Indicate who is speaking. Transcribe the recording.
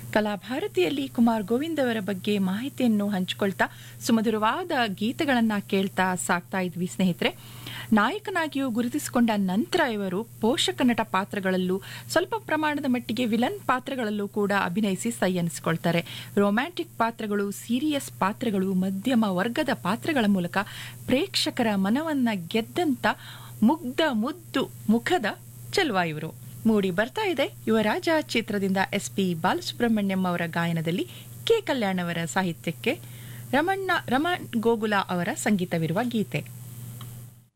Speaker 1: ಕಲಾಭಾರತಿಯಲ್ಲಿ ಕುಮಾರ್ ಗೋವಿಂದ್ ಅವರ ಬಗ್ಗೆ ಮಾಹಿತಿಯನ್ನು ಹಂಚಿಕೊಳ್ತಾ ಸುಮಧುರವಾದ ಗೀತೆಗಳನ್ನು ಕೇಳ್ತಾ ಸಾಕ್ತಾ ಇದ್ವಿ ಸ್ನೇಹಿತರೆ ನಾಯಕನಾಗಿಯೂ ಗುರುತಿಸಿಕೊಂಡ ನಂತರ ಇವರು ಪೋಷಕ ನಟ ಪಾತ್ರಗಳಲ್ಲೂ ಸ್ವಲ್ಪ ಪ್ರಮಾಣದ ಮಟ್ಟಿಗೆ ವಿಲನ್ ಪಾತ್ರಗಳಲ್ಲೂ ಕೂಡ ಅಭಿನಯಿಸಿ ಸೈ ಅನಿಸಿಕೊಳ್ತಾರೆ ರೊಮ್ಯಾಂಟಿಕ್ ಪಾತ್ರಗಳು ಸೀರಿಯಸ್ ಪಾತ್ರಗಳು ಮಧ್ಯಮ ವರ್ಗದ ಪಾತ್ರಗಳ ಮೂಲಕ ಪ್ರೇಕ್ಷಕರ ಮನವನ್ನ ಗೆದ್ದಂತ ಮುಗ್ಧ ಮುದ್ದು ಮುಖದ ಚೆಲುವ ಇವರು ಮೂಡಿ ಬರ್ತಾ ಇದೆ ಯುವರಾಜ ಚಿತ್ರದಿಂದ ಎಸ್ ಪಿ ಬಾಲಸುಬ್ರಹ್ಮಣ್ಯಂ ಅವರ ಗಾಯನದಲ್ಲಿ ಕೆ ಕಲ್ಯಾಣ್ ಅವರ ಸಾಹಿತ್ಯಕ್ಕೆ ರಮಣ್ಣ ರಮಣ್ ಗೋಗುಲ ಅವರ ಸಂಗೀತವಿರುವ ಗೀತೆ